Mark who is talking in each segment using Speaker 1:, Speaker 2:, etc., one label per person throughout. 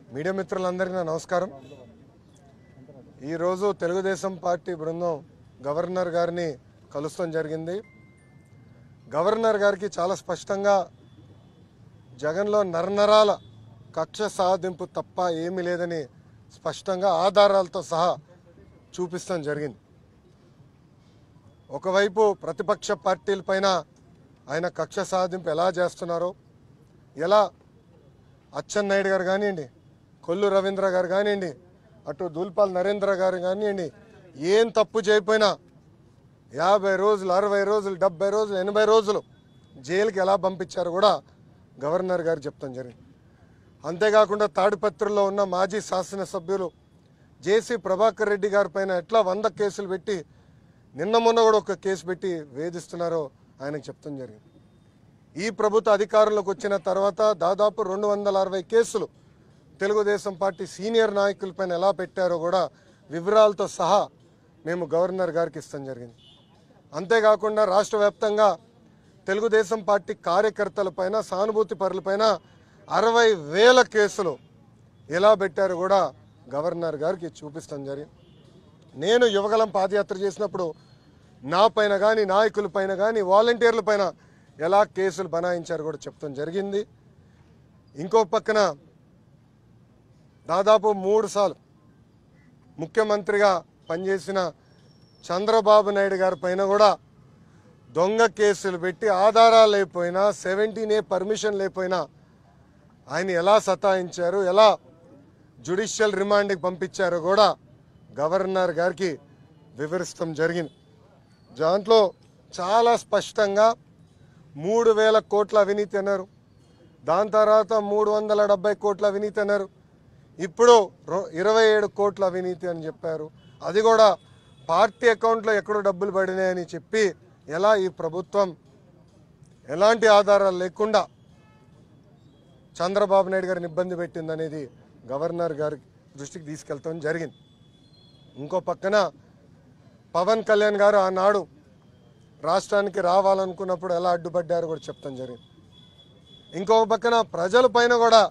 Speaker 1: media మిత్రులందరికీ నా నమస్కారం ఈరోజు తెలుగుదేశం పార్టీ బృందం గవర్నర్ గారిని కలుస్తాం జరిగింది గవర్నర్ గారికి చాలా స్పష్టంగా జగన్లో నరనరాల కక్ష సాధింపు తప్ప ఏమీ లేదని స్పష్టంగా ఆధారాలతో సహా చూపిస్తాం జరిగింది ఒకవైపు ప్రతిపక్ష పార్టీలపైన ఆయన కక్ష సాధింపు ఎలా చేస్తున్నారో ఎలా అచ్చెన్నాయుడు గారు కానివ్వండి కొల్లు రవీంద్ర గారు కానివ్వండి అటు దూల్పాల్ నరేంద్ర గారు కానివ్వండి ఏం తప్పు చేయకపోయినా యాభై రోజులు అరవై రోజులు డెబ్బై రోజులు ఎనభై రోజులు జైలుకి ఎలా పంపించారో కూడా గవర్నర్ గారు చెప్తాం జరిగింది అంతేకాకుండా తాడిపత్రిలో ఉన్న మాజీ శాసనసభ్యులు జేసీ ప్రభాకర్ రెడ్డి గారి పైన ఎట్లా వంద కేసులు పెట్టి నిన్న మొన్న కూడా ఒక కేసు పెట్టి వేధిస్తున్నారో ఆయనకు చెప్తాం జరిగింది ఈ ప్రభుత్వ అధికారంలోకి వచ్చిన తర్వాత దాదాపు రెండు వందల అరవై కేసులు తెలుగుదేశం పార్టీ సీనియర్ నాయకులపైన ఎలా పెట్టారో కూడా వివరాలతో సహా మేము గవర్నర్ గారికి ఇస్తాం జరిగింది అంతేకాకుండా రాష్ట్ర వ్యాప్తంగా తెలుగుదేశం పార్టీ కార్యకర్తలపైన సానుభూతి పరులపైన అరవై వేల కేసులు ఎలా పెట్టారో కూడా గవర్నర్ గారికి చూపిస్తాం జరిగింది నేను యువగలం పాదయాత్ర చేసినప్పుడు నా పైన కానీ నాయకుల పైన కానీ వాలంటీర్ల పైన ఎలా కేసులు బనాయించారు కూడా చెప్తాం జరిగింది ఇంకో పక్కన దాదాపు మూడు సార్లు ముఖ్యమంత్రిగా పనిచేసిన చంద్రబాబు నాయుడు గారి పైన కూడా దొంగ కేసులు పెట్టి ఆధారాలు లేకపోయినా సెవెంటీన్ ఏ పర్మిషన్ లేకపోయినా ఆయన ఎలా సతాయించారు ఎలా జుడిషియల్ రిమాండ్కి పంపించారో కూడా గవర్నర్ గారికి వివరిస్తాం జరిగింది దాంట్లో చాలా స్పష్టంగా మూడు వేల కోట్ల అవినీతి అన్నారు దాని తర్వాత మూడు వందల డెబ్బై కోట్ల అవినీతి అన్నారు ఇప్పుడు రొ- ఇరవై ఏడు కోట్ల అవినీతి అని చెప్పారు అది కూడా పార్టీ అకౌంట్లో ఎక్కడో డబ్బులు పడినాయని చెప్పి ఎలా ఈ ప్రభుత్వం ఎలాంటి ఆధారాలు లేకుండా చంద్రబాబు నాయుడు గారిని ఇబ్బంది పెట్టిందనేది గవర్నర్ గారి దృష్టికి తీసుకెళ్తాం జరిగింది ఇంకో పక్కన పవన్ కళ్యాణ్ గారు ఆనాడు రాష్ట్రానికి రావాలనుకున్నప్పుడు ఎలా అడ్డుపడ్డారో కూడా చెప్తాం జరిగింది ఇంకొక పక్కన ప్రజల పైన కూడా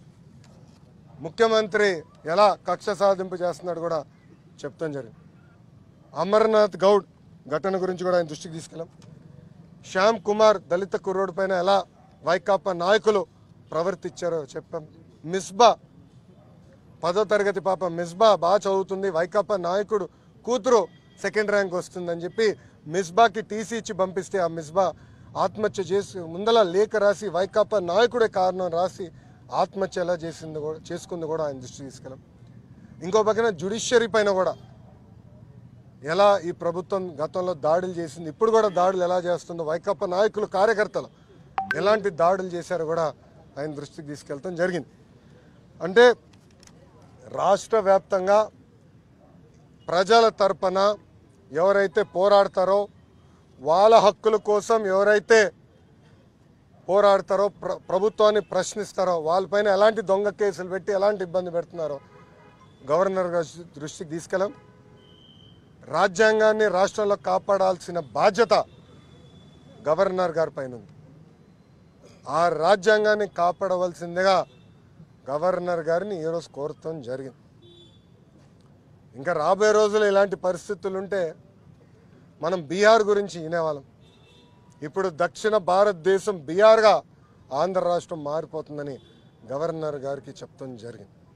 Speaker 1: ముఖ్యమంత్రి ఎలా కక్ష సాధింపు చేస్తున్నాడు కూడా చెప్తాం జరిగింది అమర్నాథ్ గౌడ్ ఘటన గురించి కూడా ఆయన దృష్టికి తీసుకెళ్ళాం శ్యామ్ కుమార్ దళిత కుర్రోడ్ పైన ఎలా వైకాపా నాయకులు ప్రవర్తించారో చెప్పాం మిస్బా పదో తరగతి పాప మిస్బా బాగా చదువుతుంది వైకాపా నాయకుడు కూతురు సెకండ్ ర్యాంక్ వస్తుందని చెప్పి మిస్బాకి టీసీ ఇచ్చి పంపిస్తే ఆ మిస్బా ఆత్మహత్య చేసి ముందల లేఖ రాసి వైకాపా నాయకుడే కారణం రాసి ఆత్మహత్య ఎలా చేసింది కూడా చేసుకుంది కూడా ఆయన దృష్టి తీసుకెళ్ళాం ఇంకో పక్కన జుడిషియరీ పైన కూడా ఎలా ఈ ప్రభుత్వం గతంలో దాడులు చేసింది ఇప్పుడు కూడా దాడులు ఎలా చేస్తుందో వైకాపా నాయకులు కార్యకర్తలు ఎలాంటి దాడులు చేశారో కూడా ఆయన దృష్టికి తీసుకెళ్తాం జరిగింది అంటే రాష్ట్ర వ్యాప్తంగా ప్రజల తరపున ఎవరైతే పోరాడతారో వాళ్ళ హక్కుల కోసం ఎవరైతే పోరాడతారో ప్ర ప్రభుత్వాన్ని ప్రశ్నిస్తారో వాళ్ళపైన ఎలాంటి దొంగ కేసులు పెట్టి ఎలాంటి ఇబ్బంది పెడుతున్నారో గవర్నర్ గారి దృష్టికి తీసుకెళ్ళాం రాజ్యాంగాన్ని రాష్ట్రంలో కాపాడాల్సిన బాధ్యత గవర్నర్ గారి పైన ఉంది ఆ రాజ్యాంగాన్ని కాపాడవలసిందిగా గవర్నర్ గారిని ఈరోజు కోరటం జరిగింది ఇంకా రాబోయే రోజులు ఇలాంటి పరిస్థితులు ఉంటే మనం బీహార్ గురించి వినేవాళ్ళం ఇప్పుడు దక్షిణ భారతదేశం బీహార్గా ఆంధ్ర రాష్ట్రం మారిపోతుందని గవర్నర్ గారికి చెప్తాం జరిగింది